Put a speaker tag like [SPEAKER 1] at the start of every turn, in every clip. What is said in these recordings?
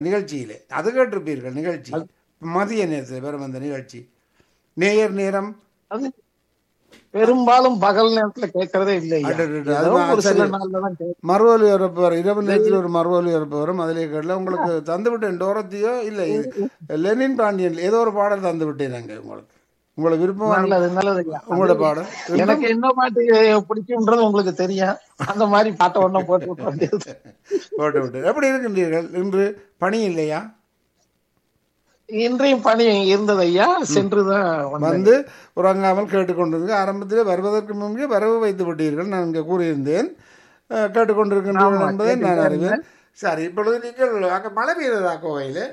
[SPEAKER 1] நிகழ்ச்சியிலே அது கேட்டிருப்பீர்கள் நிகழ்ச்சி மதிய நேரத்தில் வரும் அந்த நிகழ்ச்சி நேயர் நேரம்
[SPEAKER 2] அது பெரும்பாலும் பகல் நேரத்துல கேட்கறதே இல்லை ஐயா.
[SPEAKER 1] அடடட,
[SPEAKER 2] ஏதோ
[SPEAKER 1] அது
[SPEAKER 2] ஒரு சில
[SPEAKER 1] சரி.
[SPEAKER 2] நாள்ல தான் கேட்க
[SPEAKER 1] மறுவலி வரப்பு வரும் இரவு நேரத்தில் ஒரு மறுவலி வரப்பு வரும் அதிலே கேட்கல உங்களுக்கு தந்து விட்டேன் டோரத்தியோ இல்லை லெனின் பாண்டியன் ஏதோ ஒரு பாடல் தந்து விட்டேன் நாங்கள் உங்களுக்கு உங்களை விருப்பம்
[SPEAKER 2] நல்லது நல்லது ஐயா.
[SPEAKER 1] உங்களோட பாடல்
[SPEAKER 2] எனக்கு என்ன பாட்டு பிடிக்கும்ன்றது உங்களுக்கு தெரியும் அந்த மாதிரி பாட்டை ஒண்ணும் போட்டு விட வேண்டியது
[SPEAKER 1] போட்டு விட்டு எப்படி இருக்கின்றீர்கள் இன்று பணி இல்லையா
[SPEAKER 2] இன்றையும் பணி இருந்தது ஐயா சென்றுதான் வந்தேன்.
[SPEAKER 1] வந்து உறங்காமல் கேட்டுக்கொண்டிருக்க ஆரம்பத்திலே வருவதற்கு முன்பே வரவு வைத்து விட்டீர்கள் நான் இங்கே கூறியிருந்தேன் அஹ், கேட்டுக்கொண்டிருக்கின்றீர்கள் என்பதை நான் அறிவேன் சரி இப்பொழுது நீங்கள் அங்கே மழை பெய்ததா கோவையில்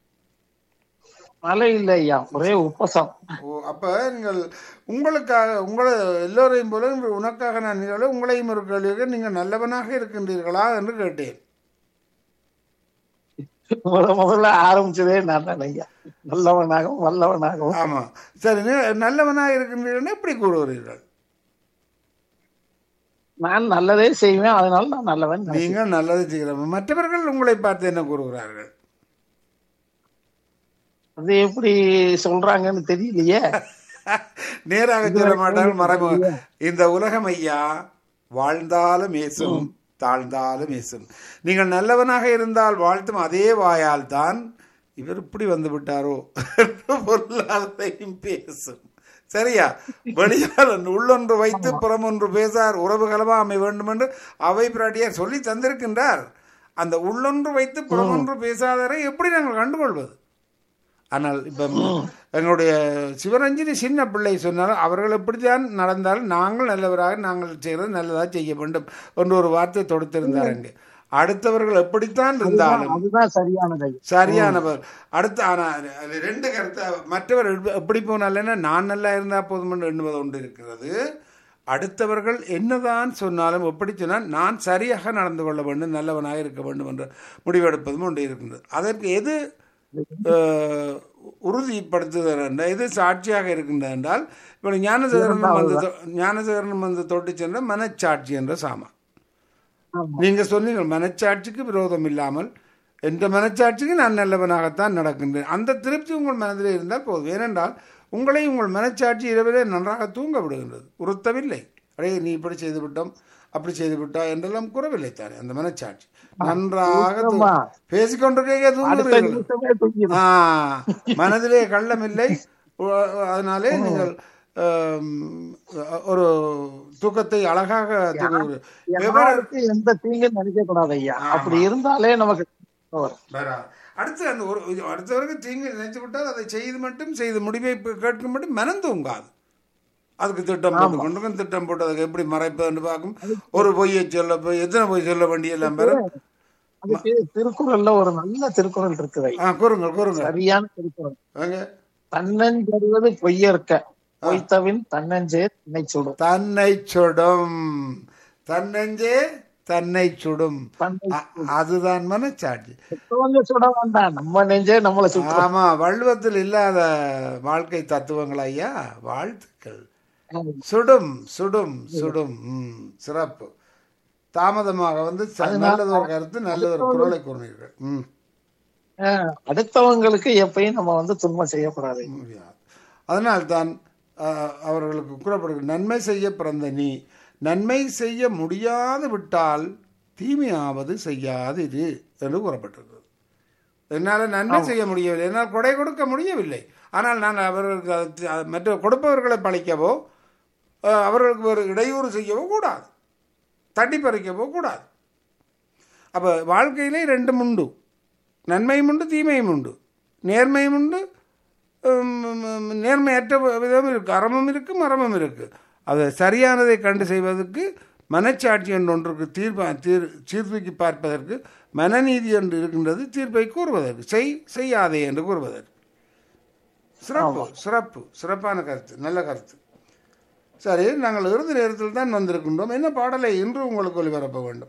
[SPEAKER 2] மழை இல்லை ஐயா ஒரே உப்பசம்
[SPEAKER 1] ஓ அப்போ நீங்கள் உங்களுக்காக உங்களை எல்லோரையும் போல இன்று உனக்காக நான் நிகழ உங்களையும் ஒரு கேள்விக்கு நீங்கள் நல்லவனாக இருக்கின்றீர்களா என்று கேட்டேன்
[SPEAKER 2] முத முதல்ல ஆரம்பிச்சதே நான் தான் ஐயா நல்லவனாகவும் வல்லவனாகவும்
[SPEAKER 1] ஆமாம் சரி நீ- நல்லவனாக இருக்கின்றீர்கள் எப்படி கூறுகிறீர்கள்
[SPEAKER 2] நான் நல்லதே செய்வேன் அதனால நான் நல்லவன்
[SPEAKER 1] நீங்கள் நல்லது செய்கிறோம் மற்றவர்கள் உங்களை பார்த்து என்ன கூறுகிறார்கள்
[SPEAKER 2] அது எப்படி சொல்றாங்கன்னு தெரியலையே
[SPEAKER 1] நேராக சொல்ல மாட்டார்கள் மறைமுக இந்த உலகம் ஐயா வாழ்ந்தாலும் ஏசும் தாழ்ந்தாலும் ஏசும் நீங்கள் நல்லவனாக இருந்தால் வாழ்த்தும் அதே வாயால் தான் இவர் இப்படி வந்து விட்டாரோ என்று பொருளாதாரையும் பேசும் சரியா வெளியால் உள்ளொன்று வைத்து புறமொன்று பேசார் உறவு கலவாமை வேண்டும் என்று அவை பிராட்டியார் சொல்லி தந்திருக்கின்றார் அந்த உள்ளொன்று வைத்து புறமொன்று பேசாதரை எப்படி நாங்கள் கண்டுகொள்வது ஆனால் இப்போ எங்களுடைய சிவரஞ்சனி சின்ன பிள்ளை சொன்னாலும் அவர்கள் எப்படித்தான் நடந்தாலும் நாங்கள் நல்லவராக நாங்கள் செய்கிறது நல்லதாக செய்ய வேண்டும் என்று ஒரு வார்த்தை தொடுத்திருந்தார் அங்கே அடுத்தவர்கள் எப்படித்தான் இருந்தாலும்
[SPEAKER 2] அதுதான் சரியானது ஐயா.
[SPEAKER 1] சரியானவர் அடுத்த ஆனால் அது ரெண்டு கருத்தை மற்றவர் எப்ப- எப்படி போனாலும் நான் நல்லா இருந்தால் போதும் என்று எண்ணுவது ஒன்று இருக்கிறது அடுத்தவர்கள் என்னதான் சொன்னாலும் எப்படி சொன்னால் நான் சரியாக நடந்து கொள்ள வேண்டும் நல்லவனாக இருக்க வேண்டும் என்று முடிவெடுப்பதும் ஒன்று இருக்கின்றது அதற்கு எது அஹ், உறுதிப்படுத்துதல் என்றால் எது சாட்சியாக இருக்கின்றது என்றால் இப்போ ஞானசேகரன் வந்து தொ- ஞானசேகரன் வந்து தொட்டு சென்ற மனச்சாட்சி என்ற சாமா
[SPEAKER 2] ஆமா.
[SPEAKER 1] நீங்க சொன்னீங்க மனச்சாட்சிக்கு விரோதம் இல்லாமல் எந்த மனச்சாட்சிக்கு நான் நல்லவனாகத்தான் நடக்கின்றேன் அந்த திருப்தி உங்கள் மனதிலே இருந்தால் போதும் ஏனென்றால் உங்களை உங்கள் மனச்சாட்சி இரவிலே நன்றாக தூங்க விடுகின்றது உறுத்தவில்லை அடே நீ இப்படி செய்து விட்டோம் அப்படி செய்து விட்டா என்றெல்லாம் கூறவில்லை தானே அந்த மனச்சாட்சி நன்றாக தூ-
[SPEAKER 2] ஆமா.
[SPEAKER 1] பேசிக்கொண்டிருக்கே
[SPEAKER 2] அடுத்த
[SPEAKER 1] தூங்குகிறீர்கள்
[SPEAKER 2] நிமிஷமே தூங்கிடும்.
[SPEAKER 1] ஆ, மனதிலே கள்ளமில்லை உ- அதனாலே நீங்கள் ஆம், ஒரு தூக்கத்தை அழகாக தூங்குகிறீர்கள் விவர
[SPEAKER 2] யாருக்கு எந்த தீங்கும் நினைக்க கூடாது ஐயா அப்படி இருந்தாலே நமக்கு வரும்.
[SPEAKER 1] வராது அடுத்து அந்த ஒரு இது அடுத்தவருக்கு தீங்கு நினைத்து விட்டால் அதை செய்து மட்டும் செய்து முடிவை இப்ப கேட்கும் மட்டும் மனம் தூங்காது அதுக்கு திட்டம் போட்டு கொண்டு திட்டம் போட்டு அதுக்கு எப்படி மறைப்பதுன்னு பார்க்கும் ஒரு பொய்யை சொல்ல போய் எத்தனை பொய் சொல்ல வேண்டியெல்லாம் பெற
[SPEAKER 2] அதுக்கு திருக்குறள்ல ஒரு நல்ல திருக்குறள் இருக்குது ஐயா.
[SPEAKER 1] ஆ கூறுங்கள் கூறுங்கள்
[SPEAKER 2] சரியான திருக்குறள்
[SPEAKER 1] வாங்க
[SPEAKER 2] தன்னஞ்செறிவது பொய்யற்க பொய்த்தவின் தன்னஞ்சே தன்னை சுடும்
[SPEAKER 1] தன்னை சுடும் தன்னெஞ்சே தன்னை சுடும்
[SPEAKER 2] தன்னை
[SPEAKER 1] அ- அதுதான் மனச்சாட்சி
[SPEAKER 2] சுட்டவங்க சுட வேண்டாம் நம்ம நெஞ்சே நம்மளை சுடும்
[SPEAKER 1] ஆமா வள்ளுவத்தில் இல்லாத வாழ்க்கை தத்துவங்கள் ஐயா வாழ்த்துக்கள் சுடும் சுடும் சுடும் ம், சிறப்பு தாமதமாக வந்து ச- நல்லது ஒரு கருத்து நல்லது ஒரு குரலை கூறினீர்கள் ம்
[SPEAKER 2] ஆஹ் அடுத்தவங்களுக்கு எப்பயும் நம்ம வந்து துன்பம் செய்யக்கூடாது
[SPEAKER 1] முடியாது அதனால்தான் அஹ், அவர்களுக்கு கூறப்படுகிற நன்மை செய்ய பிறந்த நீ நன்மை செய்ய முடியாது விட்டால் தீமையாவது செய்யாதிரு என்று கூறப்பட்டிருக்கிறது என்னால் நன்மை செய்ய முடியவில்லை என்னால் கொடை கொடுக்க முடியவில்லை ஆனால் நான் அவர்களுக்கு அது- அது மற்ற கொடுப்பவர்களை பழிக்கவோ அஹ், அவர்களுக்கு ஒரு இடையூறு செய்யவோ கூடாது தட்டி பறிக்கவோ கூடாது அப்போ வாழ்க்கையிலே ரெண்டும் உண்டு நன்மையும் உண்டு தீமையும் உண்டு நேர்மையும் உண்டு உம், நேர்மையற்ற விதமும் இருக்கு அறமும் இருக்கு மரமும் இருக்கு அது சரியானதை கண்டு செய்வதற்கு மனச்சாட்சி என்று ஒன்றுக்கு தீர்ப்பா தீர் சீர்தூக்கி பார்ப்பதற்கு மனநீதி என்று இருக்கின்றது தீர்ப்பை கூறுவதற்கு செய் செய்யாதே என்று கூறுவதற்கு சிறப்பு சிறப்பு சிறப்பான கருத்து நல்ல கருத்து சரி நாங்கள் இறுதி நேரத்தில் தான் வந்திருக்கின்றோம் என்ன பாடலை இன்று உங்களுக்கு ஒளிபரப்ப வேண்டும்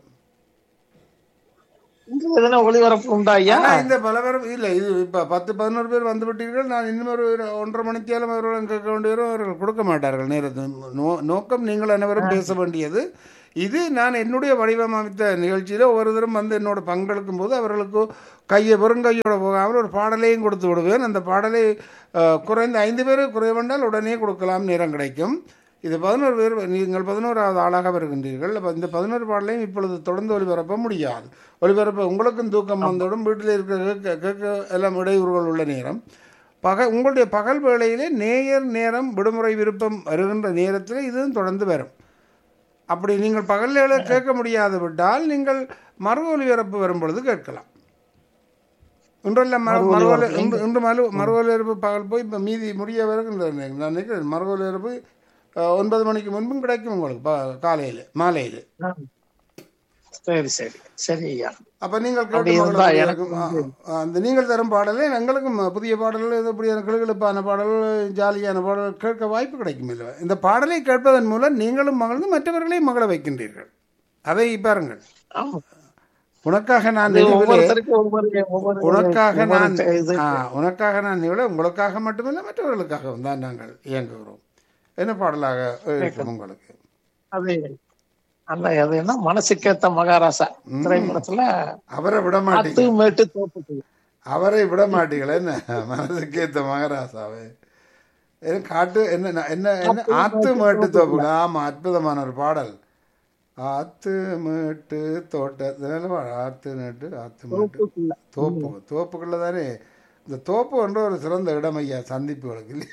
[SPEAKER 2] இங்க எதனா ஒளிபரப்பு உண்டா ஐயா
[SPEAKER 1] ஆனா இந்த பலவரம் இல்லை இது இப்போ பத்து பதினோரு பேர் வந்து விட்டீர்கள் நான் இன்னும் ஒரு இரு- ஒன்றரை மணித்தேலம் அவர்களும் கேட்க வேண்டியவரும் அவர்கள் கொடுக்க மாட்டார்கள் நேரத்தை நோ நோக்கம் நீங்கள் அனைவரும் பேச வேண்டியது இது நான் என்னுடைய வடிவமைத்த நிகழ்ச்சியில் ஒவ்வொருத்தரும் வந்து என்னோட பங்கெடுக்கும் போது அவர்களுக்கு கையை வெறுங்கையோட போகாமல் ஒரு பாடலையும் கொடுத்து விடுவேன் அந்த பாடலை அஹ், குறைந்த ஐந்து பேர் குறைவென்றால் உடனே கொடுக்கலாம் நேரம் கிடைக்கும் இது பதினோரு பேர் நீங்கள் பதினோராவது ஆளாக வருகின்றீர்கள் அப்ப இந்த பதினோரு பாடலையும் இப்பொழுது தொடர்ந்து ஒளிபரப்ப முடியாது ஒளிபரப்ப உங்களுக்கும் தூக்கம் வந்தவுடன் வீட்டில் இருக்கிற கேட்க கேட்க எல்லாம் இடையூறுகள் உள்ள நேரம் பக உங்களுடைய பகல் வேளையிலே நேயர் நேரம் விடுமுறை விருப்பம் வருகின்ற நேரத்தில் இதுவும் தொடர்ந்து வரும் அப்படி நீங்கள் பகலில் கேட்க முடியாது விட்டால் நீங்கள் மறு ஒலிபரப்பு வரும் பொழுது கேட்கலாம் இன்றெல்லாம் மறு மறு ஒலி- இன்று இன்று மறு மறு ஒலிபரப்பு பகல் போய் இப்போ மீதி முடிய வருகின்றது நான் நினைக்கிறேன் மறு ஒலிபரப்பு அஹ், ஒன்பது மணிக்கு முன்பும் கிடைக்கும் உங்களுக்கு ப- காலையில் மாலையில்
[SPEAKER 2] ஆ. சரி சரி சரி ஐயா
[SPEAKER 1] அப்ப நீங்கள்
[SPEAKER 2] அப்படி
[SPEAKER 1] கேட்டு
[SPEAKER 2] இருந்தா
[SPEAKER 1] மகிழ-
[SPEAKER 2] எனக்கு
[SPEAKER 1] ஆ, ஆ, அந்த நீங்கள் தரும் பாடலே எங்களுக்கும் புதிய பாடல்கள் இது இப்படியான கிளுகிழுப்பான பாடல்கள் ஜாலியான பாடல்கள் கேட்க வாய்ப்பு கிடைக்கும் இல்லை இந்த பாடலை கேட்பதன் மூலம் நீங்களும் மகிழ்ந்து மற்றவர்களையும் மகள வைக்கின்றீர்கள் அதை பாருங்கள்
[SPEAKER 2] ஆமா
[SPEAKER 1] உனக்காக நான்
[SPEAKER 2] இது
[SPEAKER 1] நினைவிலே
[SPEAKER 2] ஒவ்வொருத்தருக்கும் ஒவ்வொரு ஒவ்வொரு
[SPEAKER 1] உனக்காக
[SPEAKER 2] ஒவ்வொரு
[SPEAKER 1] நான்
[SPEAKER 2] இது
[SPEAKER 1] ஆ, உனக்காக நான் நிகழ உங்களுக்காக மட்டுமில்லை மற்றவர்களுக்காகவும் தான் நாங்கள் இயங்குகிறோம் என்ன பாடலாக இருக்கும் உங்களுக்கு
[SPEAKER 2] அது அந்த அது என்ன மனசுக்கேத்த மகாராசா திரைப்படத்துல
[SPEAKER 1] அவரை விட மாட்டீங்க
[SPEAKER 2] அத்து மேட்டு தோப்புக்கு
[SPEAKER 1] அவரை விட மாட்டீங்களே என்ன மனசுக்கு ஏத்த மகராசாவே என்ன காட்டு என்ன நான் என்ன என்ன ஆத்து மேட்டு தோப்புகள் ஆமா அற்புதமான ஒரு பாடல் ஆத்து மேட்டு தோட்டத்தினால ஆத்து மேட்டு ஆத்து மேட்டு
[SPEAKER 2] தோப்புக்குள்ள
[SPEAKER 1] தோப்பு தோப்புக்குள்ள தானே இந்த தோப்பு என்ற ஒரு சிறந்த இடம் ஐயா சந்திப்புகளுக்கு இல்லையா?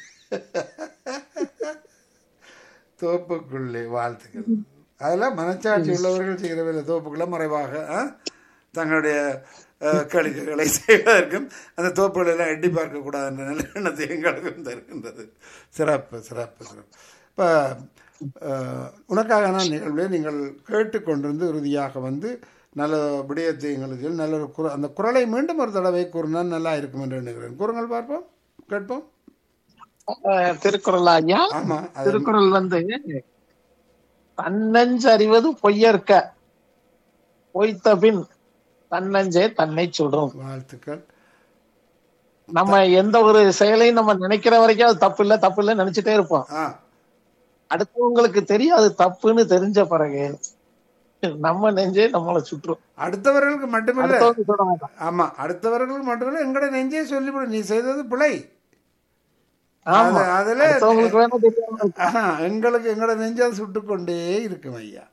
[SPEAKER 1] தோப்புக்குள்ளே வாழ்த்துக்கள் அதெல்லாம் மனச்சாட்சி உள்ளவர்கள் செய்கிறவில்லை தோப்புக்குள்ள மறைவாக ஆ, தங்களுடைய அஹ், கேளிக்கைகளை செய்வதற்கும் அந்த தோப்புகளை எல்லாம் எட்டி பார்க்கக்கூடாது என்ற நல்ல எண்ணத்தை எங்களுக்கும் தருகின்றது சிறப்பு சிறப்பு சிறப்பு இப்போ உனக்காக நான் நிகழ்வுகளை நீங்கள் கேட்டுக்கொண்டிருந்து இறுதியாக வந்து நல்ல விடயத்தை எங்களுக்கு சொல்லி நல்ல ஒரு குர அந்த குரலை மீண்டும் ஒரு தடவை கூறினால் நல்லா இருக்கும் என்று எண்ணுகிறேன் கூறுங்கள் பார்ப்போம் கேட்போம்
[SPEAKER 2] அஹ், திருக்குறள் ஐயா
[SPEAKER 1] ஆமா அது
[SPEAKER 2] திருக்குறள் வந்து தன்னஞ்சு அறிவது பொய்யற்க பொய்த்த பின் தன்னஞ்சே தன்னை சுடும்
[SPEAKER 1] வாழ்த்துக்கள்
[SPEAKER 2] நம்ம எந்த ஒரு செயலையும் நம்ம நினைக்கிற வரைக்கும் அது தப்பு இல்ல தப்பு இல்ல நினைச்சிட்டே இருப்போம்
[SPEAKER 1] ஆ
[SPEAKER 2] அடுத்தவங்களுக்கு தெரியும் அது தப்புன்னு தெரிஞ்ச பிறகு நம்ம நெஞ்சே நம்மளை சுற்றும்
[SPEAKER 1] அடுத்தவர்களுக்கு மட்டுமில்லை
[SPEAKER 2] அடுத்தவங்க சொல்ல வேண்டாம்
[SPEAKER 1] ஆமா அடுத்தவர்களுக்கு மட்டுமில்லை எங்கட நெஞ்சே சொல்லிவிடும் நீ செய்தது பிழை
[SPEAKER 2] ஆமா
[SPEAKER 1] அது- அதுல
[SPEAKER 2] அடுத்தவங்களுக்கு வேணா தெரியாம இருக்கும்.
[SPEAKER 1] ஆஹா, எங்களுக்கு எங்கட நெஞ்சை சுட்டுக்கொண்டே இருக்கும் ஐயா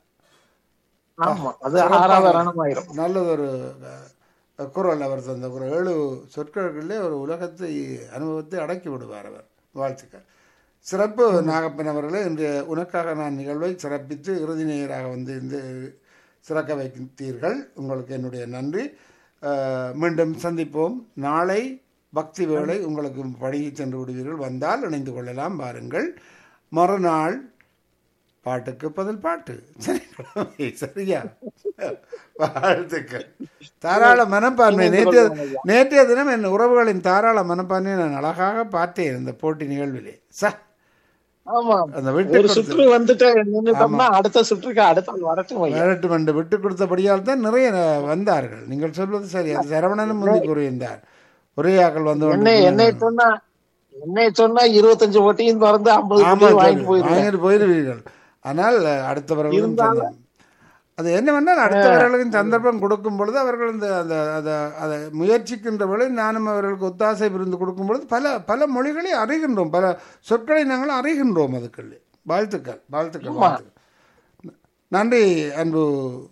[SPEAKER 2] ஆமா அது ஆறாவது ரணமாயிரும்
[SPEAKER 1] நல்லதொரு அஹ், குரல் அவர் தந்த குரல் ஏழு சொற்களுக்குள்ளே ஒரு உலகத்தை அனுபவத்தை அடக்கி விடுவார் அவர் வாழ்த்துக்கள் சிறப்பு நாகப்பன் அவர்களே இன்றைய உனக்காக நான் நிகழ்வை சிறப்பித்து இறுதி நேயராக வந்து இந்த சிறக்க வைத்தீர்கள் உங்களுக்கு என்னுடைய நன்றி அஹ், மீண்டும் சந்திப்போம் நாளை பக்தி வேளை உங்களுக்கு பணியை சென்று விடுவீர்கள் வந்தால் இணைந்து கொள்ளலாம் பாருங்கள் மறுநாள் பாட்டுக்கு பதில் பாட்டு சனிக்கிழமை சரியா வாழ்த்துக்கள் தாராள மனப்பான்மை நேற்றைய நேற்றைய தினம் என் உறவுகளின் தாராள மனப்பான்மையை நான் அழகாக பார்த்தேன் இந்த போட்டி நிகழ்விலே ச
[SPEAKER 2] ஆமா
[SPEAKER 1] அந்த
[SPEAKER 2] ஒரு
[SPEAKER 1] விட்டு
[SPEAKER 2] சுற்று வந்துட்டு நின்னுட்டோம்னா அடுத்த சுற்றுக்கு அடுத்த ஆள் வரட்டும் ஐயா
[SPEAKER 1] வரட்டும் என்று விட்டு கொடுத்தபடியால் தான் நிறைய ந- வந்தார்கள் நீங்கள் சொல்வது சரி அது சரவணனும் முந்தி கூறியிருந்தார் ஒரே ஆக்கள் வந்து
[SPEAKER 2] என்னை என்னை சொன்னா என்னை சொன்னா இருபத்தஞ்சு ஓட்டியும் திறந்து ஐம்பது
[SPEAKER 1] ஆமா
[SPEAKER 2] கோட்டியும் வாங்கிட்டு போயிருக்கேன்
[SPEAKER 1] வாங்கிட்டு போயிருவீர்கள் ஆனால் அடுத்தவர்களுக்கும் சந்தர்ப்பம். அது என்னவென்றால் அடுத்தவர்களுக்கும் சந்தர்ப்பம் கொடுக்கும் பொழுது அவர்கள் இந்த அந்த அந்த அதை முயற்சிக்கின்ற பொழுது நானும் அவர்களுக்கு ஒத்தாசை புரிந்து கொடுக்கும் பொழுது பல பல மொழிகளை அறிகின்றோம் பல சொற்களை நாங்கள் அறிகின்றோம் அதுக்குள்ளே வாழ்த்துக்கள் வாழ்த்துக்கள் வாழ்த்துக்கள் நன்றி அன்பு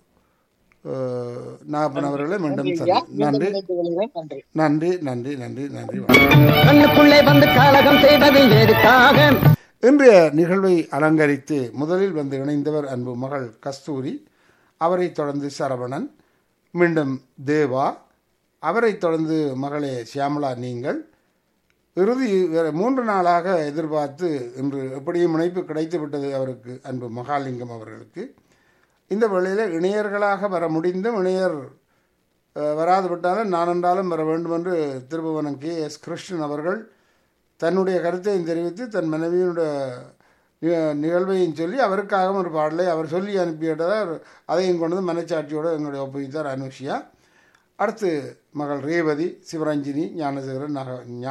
[SPEAKER 1] அஹ், நாகப்பன் அவர்களே மீண்டும்
[SPEAKER 2] ஐயா,
[SPEAKER 1] சந்தி- நன்றி
[SPEAKER 2] மீண்டும் இணைந்து கொள்கிறேன். நன்றி
[SPEAKER 1] நன்றி நன்றி நன்றி நன்றி வணக்கம்.
[SPEAKER 3] கண்ணுக்குள்ளே வந்து காலகம் செய்தது எதுக்காக
[SPEAKER 1] இன்றைய நிகழ்வை அலங்கரித்து முதலில் வந்து இணைந்தவர் அன்பு மகள் கஸ்தூரி அவரைத் தொடர்ந்து சரவணன் மீண்டும் தேவா அவரைத் தொடர்ந்து மகளே சியாமலா நீங்கள் இறுதி வேற மூன்று நாளாக எதிர்பார்த்து இன்று எப்படியும் இணைப்பு கிடைத்து விட்டது அவருக்கு அன்பு மகாலிங்கம் அவர்களுக்கு இந்த வேளையில் இணையர்களாக வர முடிந்தும் இணையர் அஹ், வராது விட்டாலும் நான் என்றாலும் வர வேண்டும் என்று திருபுவனம் கே எஸ் கிருஷ்ணன் அவர்கள் தன்னுடைய கருத்தையும் தெரிவித்து தன் மனைவியினுடைய நி- நிகழ்வையும் சொல்லி அவருக்காகவும் ஒரு பாடலை அவர் சொல்லி அனுப்பிவிட்டதார் அதையும் கொண்டு வந்து மனச்சாட்சியோடு எங்களுடைய ஒப்புவித்தார் அனுஷியா அடுத்து மகள் ரேவதி சிவரஞ்சினி ஞானசேகரன் நக ஞா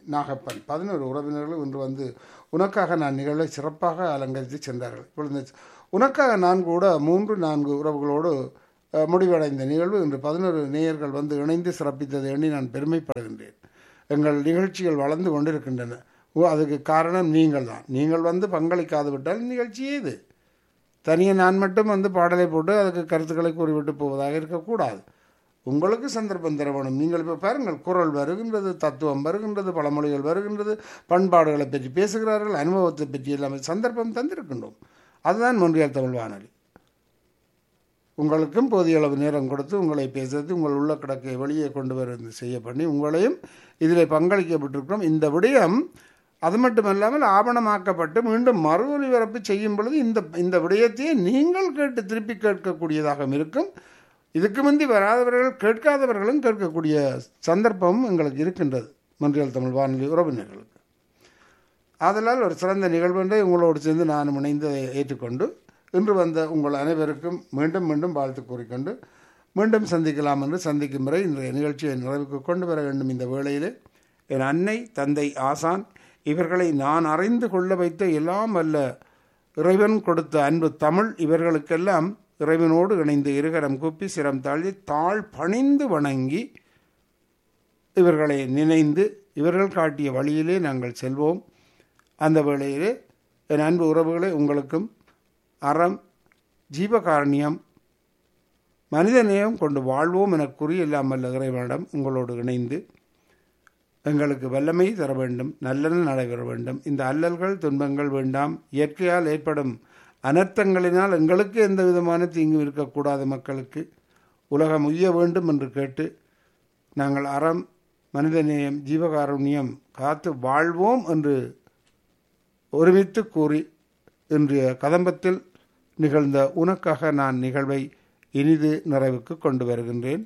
[SPEAKER 1] நாகப்பன் பதினோரு உறவினர்கள் இன்று வந்து உனக்காக நான் நிகழ்வை சிறப்பாக அலங்கரித்து சென்றார்கள் இப்பொழுது உனக்காக நான் கூட மூன்று நான்கு உறவுகளோடு அஹ், முடிவடைந்த நிகழ்வு இன்று பதினோரு நேயர்கள் வந்து இணைந்து சிறப்பித்ததை எண்ணி நான் பெருமைப்படுகின்றேன் எங்கள் நிகழ்ச்சிகள் வளர்ந்து கொண்டிருக்கின்றன ஓ, அதுக்கு காரணம் நீங்கள் தான் நீங்கள் வந்து பங்களிக்காது விட்டால் நிகழ்ச்சியே இது தனியே நான் மட்டும் வந்து பாடலை போட்டு அதுக்கு கருத்துக்களை கூறிவிட்டு போவதாக இருக்கக்கூடாது உங்களுக்கு சந்தர்ப்பம் தர வேணும் நீங்கள் இப்போ பாருங்கள் குரல் வருகின்றது தத்துவம் வருகின்றது பழமொழிகள் வருகின்றது பண்பாடுகளை பற்றி பேசுகிறார்கள் அனுபவத்தை பற்றி எல்லாமே சந்தர்ப்பம் தந்திருக்கின்றோம் அதுதான் மொன்றியல் தமிழ் வானொலி உங்களுக்கும் போதிய அளவு நேரம் கொடுத்து உங்களை பேசுறது உங்கள் உள்ள கிடக்கை வெளியே கொண்டு வருவது செய்ய பண்ணி உங்களையும் இதில் பங்களிக்கப்பட்டிருக்கிறோம் இந்த விடயம் அது மட்டுமல்லாமல் ஆவணமாக்கப்பட்டு மீண்டும் மறு ஒலிபரப்பு செய்யும் பொழுது இந்த இந்த விடயத்தையே நீங்கள் கேட்டு திருப்பி கேட்கக்கூடியதாக இருக்கும் இதுக்கு முந்தி வராதவர்கள் கேட்காதவர்களும் கேட்கக்கூடிய சந்தர்ப்பமும் எங்களுக்கு இருக்கின்றது மன்றியல் தமிழ் வானொலி உறவினர்களுக்கு ஆதலால் ஒரு சிறந்த நிகழ்வு ஒன்றை உங்களோடு சேர்ந்து நான் இணைந்து அதை ஏற்றுக்கொண்டு இன்று வந்த உங்கள் அனைவருக்கும் மீண்டும் மீண்டும் வாழ்த்து கூறிக்கொண்டு மீண்டும் சந்திக்கலாம் என்று சந்திக்கும் வரை இன்றைய நிகழ்ச்சியை நிறைவுக்கு கொண்டு வர வேண்டும் இந்த வேளையிலே என் அன்னை தந்தை ஆசான் இவர்களை நான் அறிந்து கொள்ள வைத்த எல்லாம் அல்ல இறைவன் கொடுத்த அன்பு தமிழ் இவர்களுக்கெல்லாம் இறைவனோடு இணைந்து இருகரம் கூப்பி சிரம் தாழ்த்தி தாழ் பணிந்து வணங்கி இவர்களை நினைந்து இவர்கள் காட்டிய வழியிலே நாங்கள் செல்வோம் அந்த வேளையிலே என் அன்பு உறவுகளை உங்களுக்கும் அறம் ஜீவகாரண்யம் மனிதநேயம் கொண்டு வாழ்வோம் என கூறி இல்லாமல் இறைவனிடம் உங்களோடு இணைந்து எங்களுக்கு வல்லமை தர வேண்டும் நல்லது நடைபெற வேண்டும் இந்த அல்லல்கள் துன்பங்கள் வேண்டாம் இயற்கையால் ஏற்படும் அனர்த்தங்களினால் எங்களுக்கு எந்த விதமான தீங்கும் இருக்கக்கூடாது மக்களுக்கு உலகம் உய்ய வேண்டும் என்று கேட்டு நாங்கள் அறம் மனிதநேயம் ஜீவகாருண்யம் காத்து வாழ்வோம் என்று ஒருமித்து கூறி இன்றைய கதம்பத்தில் நிகழ்ந்த உனக்காக நான் நிகழ்வை இனிது நிறைவுக்கு கொண்டு வருகின்றேன்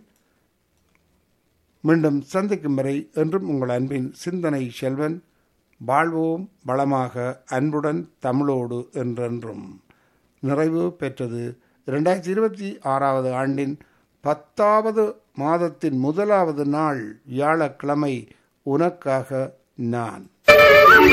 [SPEAKER 1] மீண்டும் சந்திக்கும் வரை என்றும் உங்கள் அன்பின் சிந்தனை செல்வன் வாழ்வோம் வளமாக அன்புடன் தமிழோடு என்றென்றும் நிறைவு பெற்றது இரண்டாயிரத்தி இருபத்தி ஆறாவது ஆண்டின் பத்தாவது மாதத்தின் முதலாவது நாள் வியாழக்கிழமை உனக்காக நான்